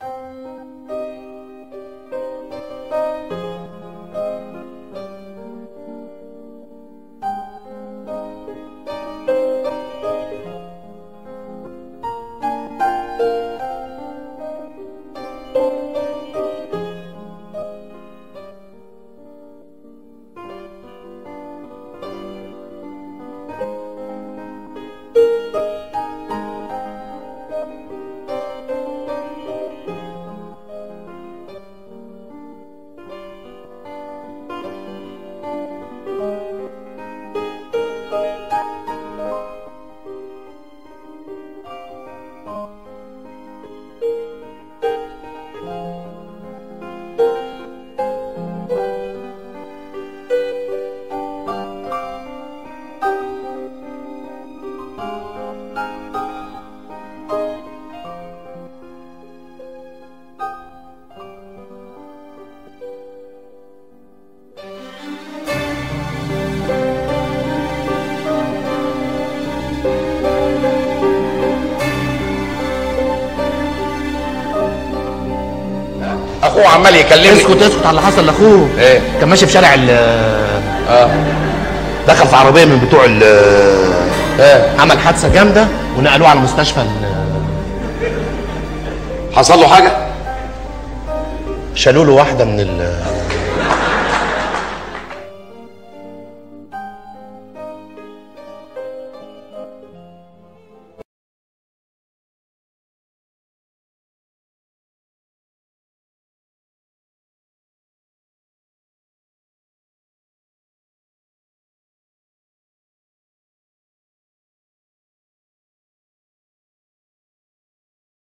اخوه عمال يكلمني اسكت اسكت على اللي حصل لاخوه ايه كان ماشي في شارع ال اه دخل في عربيه من بتوع ال ايه عمل حادثه جامده ونقلوه على مستشفى ال- حصل له حاجه شالوا له واحده من ال